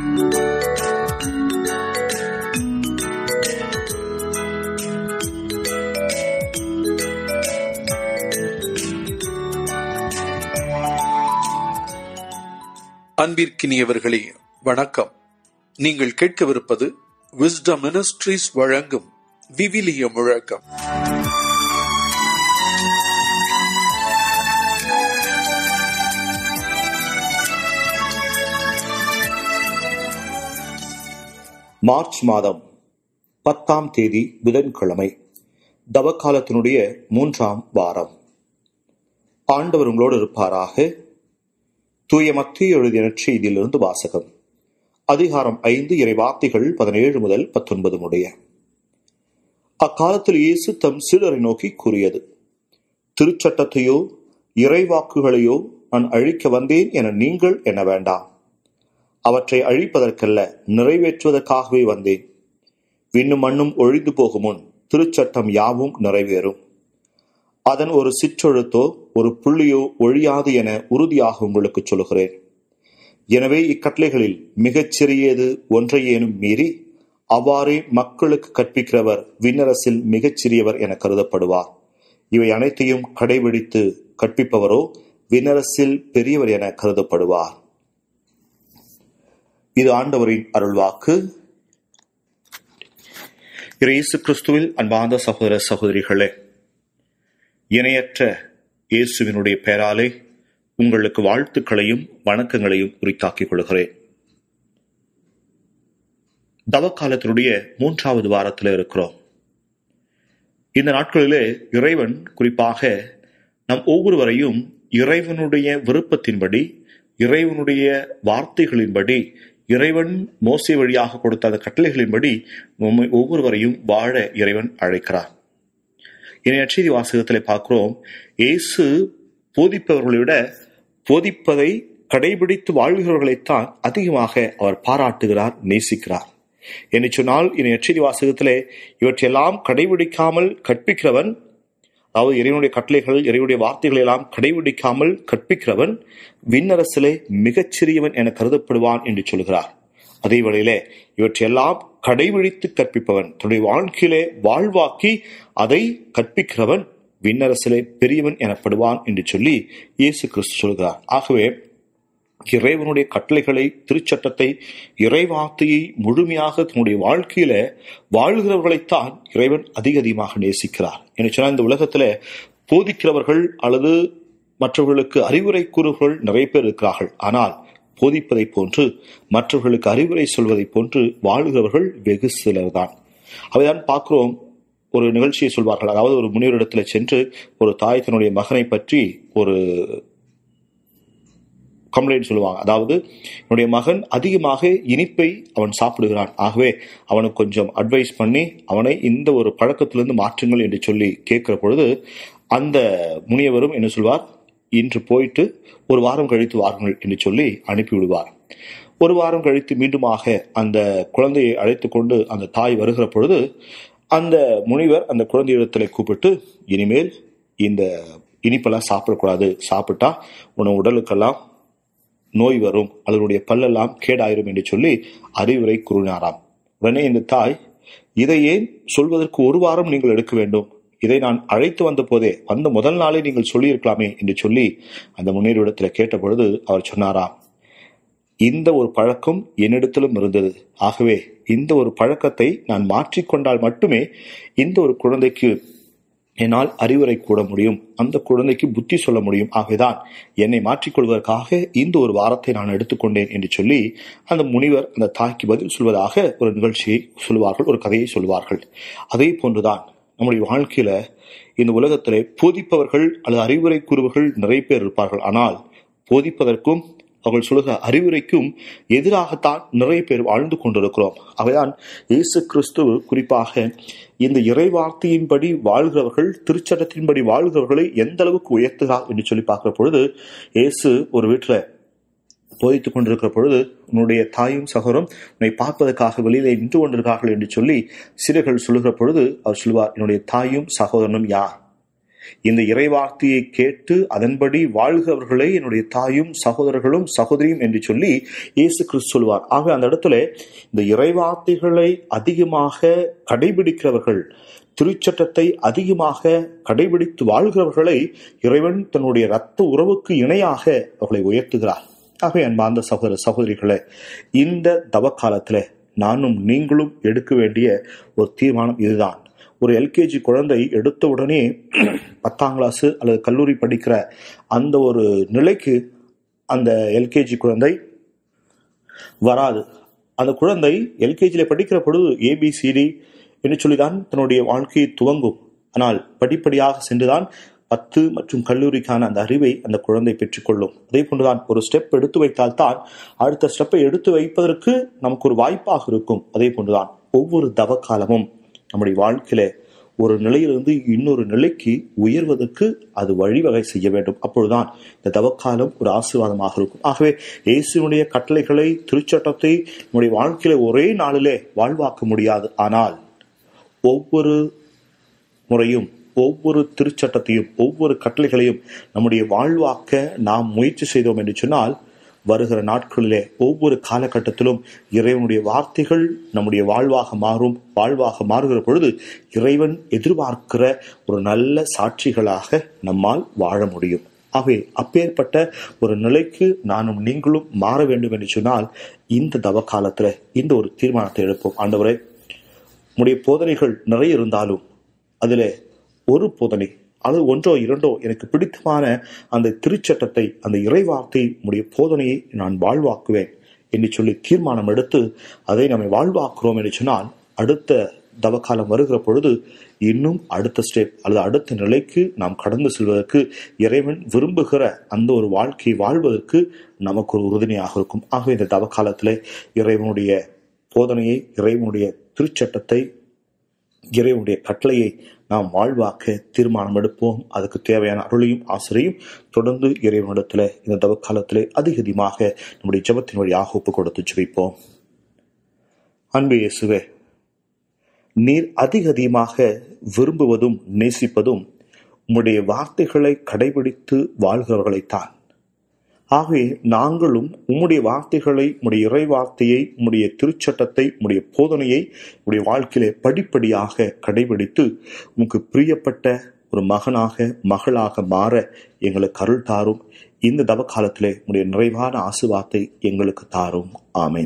அன்பிற்கினியவர்களே வணக்கம் நீங்கள் கேட்கவிருப்பது விஸ்டம் மினிஸ்ட்ரீஸ் வழங்கும் விவிலிய முழக்கம் மார்ச் மாதம் பத்தாம் தேதி புதன்கிழமை தவக்காலத்தினுடைய மூன்றாம் வாரம் ஆண்டவர் உங்களோடு இருப்பாராக தூய மத்திய எழுதிய நற்செய்தியிலிருந்து வாசகம் அதிகாரம் ஐந்து இறை வார்த்தைகள் பதினேழு முதல் பத்தொன்பது முடிய அக்காலத்தில் இயேசு தம் சீடரை நோக்கி கூறியது திருச்சட்டத்தையோ இறைவாக்குகளையோ நான் அழிக்க வந்தேன் என நீங்கள் எண்ண வேண்டாம் அவற்றை அழிப்பதற்கல்ல நிறைவேற்றுவதற்காகவே வந்தேன் விண்ணும் மண்ணும் ஒழிந்து போகும் முன் திருச்சட்டம் யாவும் நிறைவேறும் அதன் ஒரு சிற்றெழுத்தோ ஒரு புள்ளியோ ஒழியாது என உறுதியாக உங்களுக்கு சொல்கிறேன் எனவே இக்கட்டளைகளில் மிகச் சிறியது ஒன்றையேனும் மீறி அவ்வாறே மக்களுக்கு கற்பிக்கிறவர் விண்ணரசில் மிகச் சிறியவர் என கருதப்படுவார் இவை அனைத்தையும் கடைபிடித்து கற்பிப்பவரோ விண்ணரசில் பெரியவர் என கருதப்படுவார் இது ஆண்டவரின் அருள்வாக்கு இயேசு கிறிஸ்துவில் அன்பார்ந்த சகோதர சகோதரிகளே இணையற்ற இயேசுவினுடைய பெயராலே உங்களுக்கு வாழ்த்துக்களையும் வணக்கங்களையும் உரித்தாக்கிக் கொள்கிறேன் தவக்காலத்தினுடைய மூன்றாவது வாரத்தில் இருக்கிறோம் இந்த நாட்களிலே இறைவன் குறிப்பாக நம் ஒவ்வொருவரையும் இறைவனுடைய விருப்பத்தின்படி இறைவனுடைய வார்த்தைகளின்படி இறைவன் மோசை வழியாக கொடுத்த அந்த கட்டளைகளின்படி நம்மை ஒவ்வொருவரையும் வாழ இறைவன் அழைக்கிறார் இனி நற்செய்தி வாசகத்தில் பார்க்கிறோம் இயேசு போதிப்பவர்களை விட போதிப்பதை கடைபிடித்து வாழ்கிறவர்களைத்தான் அதிகமாக அவர் பாராட்டுகிறார் நேசிக்கிறார் என்று சொன்னால் இனி நற்செய்தி வாசகத்திலே இவற்றையெல்லாம் கடைபிடிக்காமல் கற்பிக்கிறவன் அதாவது இறைவனுடைய கட்டளைகள் இறைவனுடைய வார்த்தைகளை எல்லாம் கடைபிடிக்காமல் கற்பிக்கிறவன் விண்ணரசிலே மிகச்சிறியவன் என கருதப்படுவான் என்று சொல்கிறார் அதே வேளையிலே இவற்றையெல்லாம் கடைபிடித்து கற்பிப்பவன் தன்னுடைய வாழ்க்கையிலே வாழ்வாக்கி அதை கற்பிக்கிறவன் விண்ணரசிலே பெரியவன் எனப்படுவான் என்று சொல்லி இயேசு கிறிஸ்து சொல்கிறார் ஆகவே இறைவனுடைய கட்டளைகளை திருச்சட்டத்தை இறைவார்த்தையை முழுமையாக தன்னுடைய வாழ்க்கையில வாழ்கிறவர்களைத்தான் இறைவன் அதிக அதிகமாக நேசிக்கிறார் என்று சொன்னால் இந்த உலகத்துல போதிக்கிறவர்கள் அல்லது மற்றவர்களுக்கு அறிவுரை கூறுகள் நிறைய பேர் இருக்கிறார்கள் ஆனால் போதிப்பதை போன்று மற்றவர்களுக்கு அறிவுரை சொல்வதை போன்று வாழ்கிறவர்கள் வெகு சிலர்தான் அவைதான் பார்க்கிறோம் ஒரு நிகழ்ச்சியை சொல்வார்கள் அதாவது ஒரு முனிவரிடத்துல சென்று ஒரு தாய் தன்னுடைய மகனை பற்றி ஒரு கம்ப்ளைண்ட் சொல்லுவாங்க அதாவது என்னுடைய மகன் அதிகமாக இனிப்பை அவன் சாப்பிடுகிறான் ஆகவே அவனுக்கு கொஞ்சம் அட்வைஸ் பண்ணி அவனை இந்த ஒரு பழக்கத்திலிருந்து மாற்றுங்கள் என்று சொல்லி கேட்கிற பொழுது அந்த முனியவரும் என்ன சொல்வார் இன்று போயிட்டு ஒரு வாரம் கழித்து வாருங்கள் என்று சொல்லி அனுப்பிவிடுவார் ஒரு வாரம் கழித்து மீண்டுமாக அந்த குழந்தையை அழைத்து கொண்டு அந்த தாய் வருகிற பொழுது அந்த முனிவர் அந்த குழந்தையிடத்தில் கூப்பிட்டு இனிமேல் இந்த இனிப்பெல்லாம் சாப்பிடக்கூடாது சாப்பிட்டா உன உடலுக்கெல்லாம் நோய் வரும் அதனுடைய பல்லெல்லாம் கேடாயிரும் என்று சொல்லி அறிவுரை கூறினாராம் உடனே இந்த தாய் இதை ஏன் சொல்வதற்கு ஒரு வாரம் நீங்கள் எடுக்க வேண்டும் இதை நான் அழைத்து வந்த போதே வந்த முதல் நாளே நீங்கள் சொல்லியிருக்கலாமே என்று சொல்லி அந்த முன்னேறிடத்தில் கேட்ட பொழுது அவர் சொன்னாராம் இந்த ஒரு பழக்கம் என்னிடத்திலும் இருந்தது ஆகவே இந்த ஒரு பழக்கத்தை நான் மாற்றிக்கொண்டால் மட்டுமே இந்த ஒரு குழந்தைக்கு என்னால் அறிவுரை கூட முடியும் அந்த குழந்தைக்கு புத்தி சொல்ல முடியும் ஆகவேதான் என்னை மாற்றிக்கொள்வதற்காக இந்த ஒரு வாரத்தை நான் எடுத்துக்கொண்டேன் என்று சொல்லி அந்த முனிவர் அந்த தாய்க்கு பதில் சொல்வதாக ஒரு நிகழ்ச்சியை சொல்லுவார்கள் ஒரு கதையை சொல்லுவார்கள் அதே போன்றுதான் நம்முடைய வாழ்க்கையில இந்த உலகத்திலே போதிப்பவர்கள் அல்லது அறிவுரை கூறுவர்கள் நிறைய பேர் இருப்பார்கள் ஆனால் போதிப்பதற்கும் அவர்கள் சொல்லுகிற அறிவுரைக்கும் எதிராகத்தான் நிறைய பேர் வாழ்ந்து கொண்டிருக்கிறோம் அவைதான் இயேசு கிறிஸ்து குறிப்பாக இந்த இறைவார்த்தையின்படி வாழ்கிறவர்கள் திருச்சட்டத்தின்படி வாழ்கிறவர்களை எந்த அளவுக்கு உயர்த்துகிறார் என்று சொல்லி பார்க்கிற பொழுது இயேசு ஒரு வீட்டில் போதித்துக் கொண்டிருக்கிற பொழுது உன்னுடைய தாயும் சகோதரம் உன்னை பார்ப்பதற்காக வெளியிலே நின்று கொண்டிருக்கார்கள் என்று சொல்லி சிறுகள் சொல்லுகிற பொழுது அவர் சொல்வார் என்னுடைய தாயும் சகோதரனும் யார் இந்த இறைவார்த்தையை கேட்டு அதன்படி வாழ்கிறவர்களே என்னுடைய தாயும் சகோதரர்களும் சகோதரியும் என்று சொல்லி இயேசு கிறிஸ்து சொல்வார் ஆக அந்த இடத்துல இந்த இறைவார்த்தைகளை அதிகமாக கடைபிடிக்கிறவர்கள் திருச்சட்டத்தை அதிகமாக கடைபிடித்து வாழ்கிறவர்களை இறைவன் தன்னுடைய இரத்த உறவுக்கு இணையாக அவர்களை உயர்த்துகிறார் ஆகவே அன்பார்ந்த சகோதர சகோதரிகளே இந்த தவக்காலத்துல நானும் நீங்களும் எடுக்க வேண்டிய ஒரு தீர்மானம் இதுதான் ஒரு எல்கேஜி குழந்தை எடுத்த உடனே பத்தாம் கிளாஸ் அல்லது கல்லூரி படிக்கிற அந்த ஒரு நிலைக்கு அந்த எல்கேஜி குழந்தை வராது அந்த குழந்தை எல்கேஜியில் படிக்கிற பொழுது ஏபிசிடி என்று சொல்லிதான் தன்னுடைய வாழ்க்கையை துவங்கும் ஆனால் படிப்படியாக சென்றுதான் பத்து மற்றும் கல்லூரிக்கான அந்த அறிவை அந்த குழந்தை பெற்றுக்கொள்ளும் அதே போன்றுதான் ஒரு ஸ்டெப் எடுத்து வைத்தால் தான் அடுத்த ஸ்டெப்பை எடுத்து வைப்பதற்கு நமக்கு ஒரு வாய்ப்பாக இருக்கும் அதே போன்றுதான் ஒவ்வொரு தவ காலமும் நம்முடைய வாழ்க்கையில ஒரு நிலையிலிருந்து இன்னொரு நிலைக்கு உயர்வதற்கு அது வழிவகை செய்ய வேண்டும் அப்பொழுதுதான் இந்த தவக்காலம் ஒரு ஆசீர்வாதமாக இருக்கும் ஆகவே இயேசுனுடைய கட்டளைகளை திருச்சட்டத்தை நம்முடைய வாழ்க்கையில ஒரே நாளிலே வாழ்வாக்க முடியாது ஆனால் ஒவ்வொரு முறையும் ஒவ்வொரு திருச்சட்டத்தையும் ஒவ்வொரு கட்டளைகளையும் நம்முடைய வாழ்வாக்க நாம் முயற்சி செய்தோம் என்று சொன்னால் வருகிற நாட்களிலே ஒவ்வொரு காலகட்டத்திலும் இறைவனுடைய வார்த்தைகள் நம்முடைய வாழ்வாக மாறும் வாழ்வாக மாறுகிற பொழுது இறைவன் எதிர்பார்க்கிற ஒரு நல்ல சாட்சிகளாக நம்மால் வாழ முடியும் ஆகவே அப்பேற்பட்ட ஒரு நிலைக்கு நானும் நீங்களும் மாற வேண்டும் என்று சொன்னால் இந்த தவ காலத்துல இந்த ஒரு தீர்மானத்தை எடுப்போம் ஆண்டவரே உடைய போதனைகள் நிறைய இருந்தாலும் அதுல ஒரு போதனை அல்லது ஒன்றோ இரண்டோ எனக்கு பிடித்தமான அந்த திருச்சட்டத்தை அந்த இறைவார்த்தை உடைய போதனையை நான் வாழ்வாக்குவேன் என்று சொல்லி தீர்மானம் எடுத்து அதை நம்மை வாழ்வாக்குறோம் என்று சொன்னால் அடுத்த தவக்காலம் வருகிற பொழுது இன்னும் அடுத்த ஸ்டெப் அல்லது அடுத்த நிலைக்கு நாம் கடந்து செல்வதற்கு இறைவன் விரும்புகிற அந்த ஒரு வாழ்க்கையை வாழ்வதற்கு நமக்கு ஒரு உறுதுணையாக இருக்கும் ஆகவே இந்த தவக்காலத்திலே இறைவனுடைய போதனையை இறைவனுடைய திருச்சட்டத்தை இறைவனுடைய கட்டளையை நாம் வாழ்வாக்க தீர்மானம் எடுப்போம் அதுக்கு தேவையான அருளையும் ஆசிரியும் தொடர்ந்து இறைவனிடத்துல இந்த தவக்காலத்திலே அதிக அதிகமாக நம்முடைய ஜபத்தின் வழியாக ஒப்பு கொடுத்து ஜெபிப்போம் அன்பு இயேசுவே நீர் அதிக அதிகமாக விரும்புவதும் நேசிப்பதும் உம்முடைய வார்த்தைகளை கடைபிடித்து வாழ்கிறவர்களைத்தான் ஆகவே நாங்களும் உம்முடைய வார்த்தைகளை உம்முடைய இறை வார்த்தையை உம்முடைய திருச்சட்டத்தை உம்முடைய போதனையை உடைய வாழ்க்கையிலே படிப்படியாக கடைபிடித்து உமக்கு பிரியப்பட்ட ஒரு மகனாக மகளாக மாற எங்களுக்கு அருள் தாரும் இந்த தவ காலத்திலே உடைய நிறைவான ஆசுவாத்தை எங்களுக்கு தாரும் ஆமேன்